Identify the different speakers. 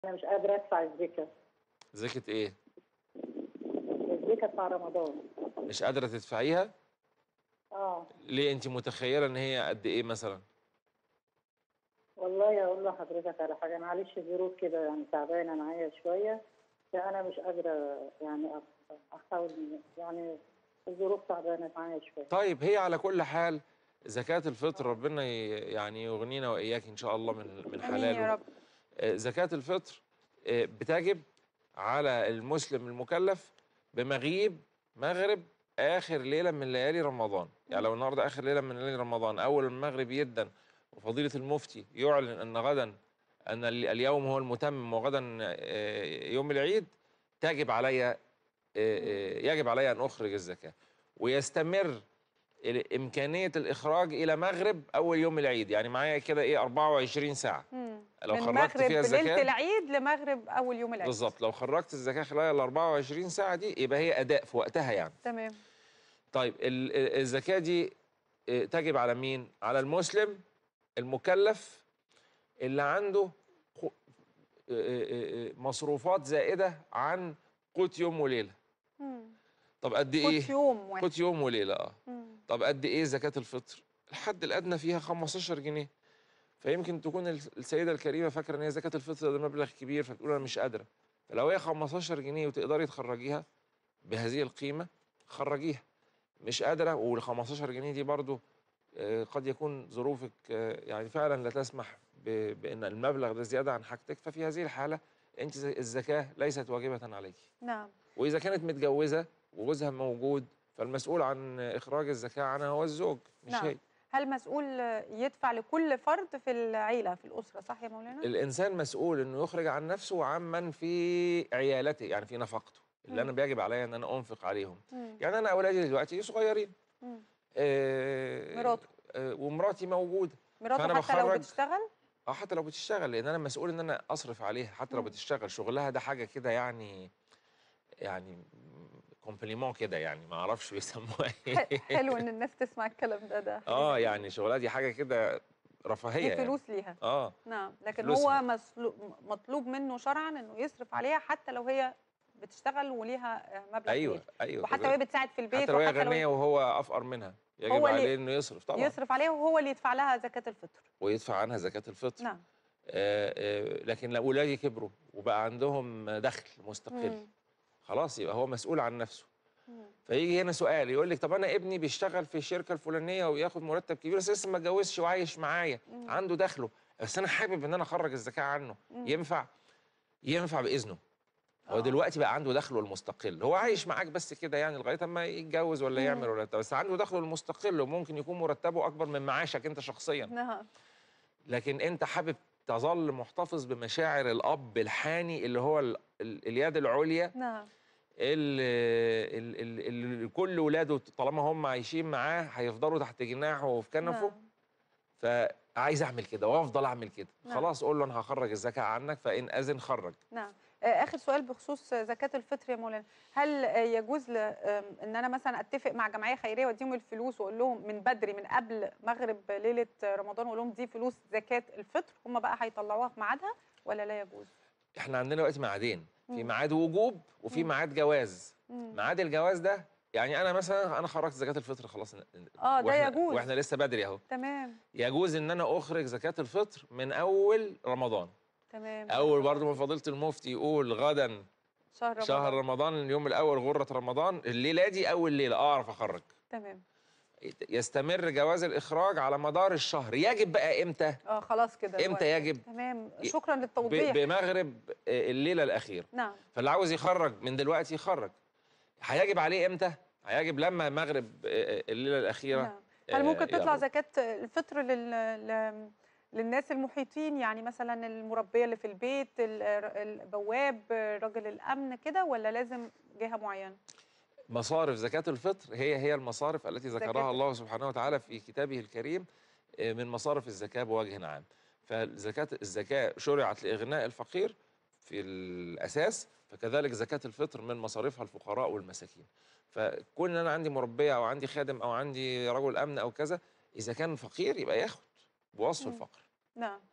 Speaker 1: انا مش قادره ادفع الزكاه
Speaker 2: زكاة ايه
Speaker 1: الزكاه بتاع رمضان
Speaker 2: مش قادرة تدفعيها
Speaker 1: اه
Speaker 2: ليه انت متخيلة ان هي قد ايه مثلا
Speaker 1: والله اقول لحضرتك على حاجه معلش ظروف كده يعني تعبانه معايا شويه فانا مش قادره يعني أ- احاول يعني الظروف تعبانه معايا شويه
Speaker 2: طيب هي على كل حال زكاة الفطر ربنا ي- يعني يغنينا وإياك إن شاء الله من من
Speaker 3: امين
Speaker 2: حلاله
Speaker 3: يا رب
Speaker 2: آه، زكاة الفطر آه، بتجب على المسلم المكلف بمغيب مغرب آخر ليلة من ليالي رمضان يعني لو النهاردة آخر ليلة من ليالي رمضان أول المغرب يدن وفضيلة المفتي يعلن أن غدا أن ال- اليوم هو المتمم وغدا آه، يوم العيد تجب علي آه، آه، يجب علي أن أخرج الزكاة ويستمر ال- إمكانية الإخراج إلى مغرب أول يوم العيد يعني معايا كده إيه 24 ساعة
Speaker 3: مم.
Speaker 2: لو
Speaker 3: من
Speaker 2: خرجت
Speaker 3: مغرب
Speaker 2: فيها
Speaker 3: ليله
Speaker 2: الزكاة
Speaker 3: العيد لمغرب اول يوم العيد
Speaker 2: بالظبط لو خرجت الزكاه خلال ال 24 ساعه دي يبقى هي اداء في وقتها يعني
Speaker 3: تمام
Speaker 2: طيب ال- ال- الزكاه دي آه، تجب على مين على المسلم المكلف اللي عنده خ- آه، آه، آه، مصروفات زائده عن قوت يوم وليله
Speaker 3: مم.
Speaker 2: طب قد ايه
Speaker 3: قوت يوم واحد
Speaker 2: قوت يوم وليله اه
Speaker 3: مم.
Speaker 2: طب قد ايه زكاه الفطر الحد الادنى فيها 15 جنيه فيمكن تكون الس- السيده الكريمه فاكره ان هي زكاه الفطر ده مبلغ كبير فتقول انا مش قادره فلو هي 15 جنيه وتقدري تخرجيها بهذه القيمه خرجيها مش قادره وال 15 جنيه دي برضو آه، قد يكون ظروفك آه، يعني فعلا لا تسمح ب- بان المبلغ ده زياده عن حاجتك ففي هذه الحاله انت ز- الزكاه ليست واجبه عليك
Speaker 3: نعم
Speaker 2: واذا كانت متجوزه وجوزها موجود فالمسؤول عن اخراج الزكاه عنها هو الزوج مش
Speaker 3: نعم.
Speaker 2: هي
Speaker 3: هل مسؤول يدفع لكل فرد في العيله في الاسره صح يا مولانا
Speaker 2: الانسان مسؤول انه يخرج عن نفسه وعمن في عيالته يعني في نفقته اللي انا
Speaker 3: مم.
Speaker 2: بيجب عليا ان انا انفق عليهم
Speaker 3: مم.
Speaker 2: يعني انا اولادي دلوقتي صغيرين
Speaker 3: مم.
Speaker 2: آه
Speaker 3: مراته.
Speaker 2: آه ومراتي موجوده
Speaker 3: مراته
Speaker 2: فأنا
Speaker 3: حتى لو
Speaker 2: بخرج-
Speaker 3: بتشتغل
Speaker 2: اه حتى لو بتشتغل لان انا مسؤول ان انا اصرف عليها حتى لو
Speaker 3: مم.
Speaker 2: بتشتغل شغلها ده حاجه كده يعني يعني كومبليمون كده يعني ما اعرفش بيسموها
Speaker 3: ح-
Speaker 2: ايه
Speaker 3: حلو ان الناس تسمع الكلام ده ده
Speaker 2: اه يعني شغلها دي حاجه كده رفاهيه
Speaker 3: دي
Speaker 2: يعني.
Speaker 3: فلوس ليها
Speaker 2: اه
Speaker 3: نعم لكن
Speaker 2: فلوسها.
Speaker 3: هو مسلو- مطلوب منه شرعا انه يصرف عليها حتى لو هي بتشتغل وليها مبلغ
Speaker 2: ايوه
Speaker 3: كبير.
Speaker 2: ايوه
Speaker 3: وحتى
Speaker 2: طبيعي.
Speaker 3: وهي بتساعد في البيت
Speaker 2: حتى لو هي
Speaker 3: وحتى
Speaker 2: غنيه وهو افقر منها يجب
Speaker 3: هو اللي
Speaker 2: عليه انه يصرف طبعا
Speaker 3: يصرف عليها وهو اللي يدفع لها زكاه الفطر
Speaker 2: ويدفع عنها زكاه الفطر
Speaker 3: نعم
Speaker 2: آه آه لكن لو اولادي كبروا وبقى عندهم دخل مستقل
Speaker 3: مم.
Speaker 2: خلاص يبقى هو مسؤول عن نفسه
Speaker 3: مم.
Speaker 2: فيجي هنا سؤال يقول لك طب انا ابني بيشتغل في الشركه الفلانيه وياخد مرتب كبير بس لسه ما اتجوزش وعايش معايا
Speaker 3: مم.
Speaker 2: عنده دخله بس انا حابب ان انا اخرج الزكاه عنه
Speaker 3: مم.
Speaker 2: ينفع ينفع باذنه هو
Speaker 3: آه.
Speaker 2: دلوقتي بقى عنده دخله المستقل هو عايش معاك بس كده يعني لغايه اما يتجوز ولا
Speaker 3: مم.
Speaker 2: يعمل ولا بتاع بس عنده دخله المستقل وممكن يكون مرتبه اكبر من معاشك انت شخصيا
Speaker 3: نعم
Speaker 2: لكن انت حابب تظل محتفظ بمشاعر الاب الحاني اللي هو ال ال اليد العليا
Speaker 3: نعم
Speaker 2: اللي, اللي, اللي كل ولاده طالما هم عايشين معاه هيفضلوا تحت جناحه وفي كنفه
Speaker 3: نعم.
Speaker 2: فعايز اعمل كده وافضل اعمل كده
Speaker 3: نعم.
Speaker 2: خلاص قول له انا هخرج الزكاه عنك فان اذن خرج
Speaker 3: نعم آه، اخر سؤال بخصوص زكاه الفطر يا مولانا هل آه، يجوز ل- آم، ان انا مثلا اتفق مع جمعيه خيريه واديهم الفلوس واقول لهم من بدري من قبل مغرب ليله رمضان واقول لهم دي فلوس زكاه الفطر هم بقى هيطلعوها في ميعادها ولا لا يجوز
Speaker 2: احنا عندنا دلوقتي ميعادين في
Speaker 3: مم.
Speaker 2: ميعاد وجوب وفي
Speaker 3: مم.
Speaker 2: ميعاد جواز
Speaker 3: مم.
Speaker 2: ميعاد الجواز ده يعني انا مثلا انا خرجت زكاه الفطر خلاص
Speaker 3: اه ده
Speaker 2: واحنا,
Speaker 3: يجوز
Speaker 2: واحنا لسه بدري اهو
Speaker 3: تمام
Speaker 2: يجوز ان انا اخرج زكاه الفطر من اول رمضان
Speaker 3: تمام
Speaker 2: اول برضه من فضيله المفتي يقول غدا
Speaker 3: شهر رمضان
Speaker 2: شهر رمضان اليوم الاول غره رمضان الليله دي اول ليله اعرف اخرج
Speaker 3: تمام
Speaker 2: يستمر جواز الاخراج على مدار الشهر يجب بقى امتى
Speaker 3: اه خلاص كده الوقت.
Speaker 2: امتى يجب
Speaker 3: تمام
Speaker 2: ي-
Speaker 3: شكرا
Speaker 2: ب-
Speaker 3: للتوضيح
Speaker 2: بمغرب آه، الليله الاخيره
Speaker 3: نعم
Speaker 2: فاللي عاوز يخرج من دلوقتي يخرج هيجب عليه امتى هيجب لما مغرب آه، الليله الاخيره
Speaker 3: نعم هل ممكن
Speaker 2: آه،
Speaker 3: تطلع
Speaker 2: يغرب.
Speaker 3: زكاة الفطر لل... ل... للناس المحيطين يعني مثلا المربية اللي في البيت ال- البواب رجل الأمن كده ولا لازم جهة معينة؟
Speaker 2: مصارف زكاة الفطر هي هي المصارف التي
Speaker 3: زكاة
Speaker 2: ذكرها الله سبحانه وتعالى في كتابه الكريم آه، من مصارف الزكاة بوجه عام فزكاة الزكاة شرعت لإغناء الفقير في الأساس فكذلك زكاة الفطر من مصاريفها الفقراء والمساكين فكون إن أنا عندي مربية أو عندي خادم أو عندي رجل أمن أو كذا إذا كان فقير يبقى ياخد بوصف
Speaker 3: مم.
Speaker 2: الفقر
Speaker 3: نعم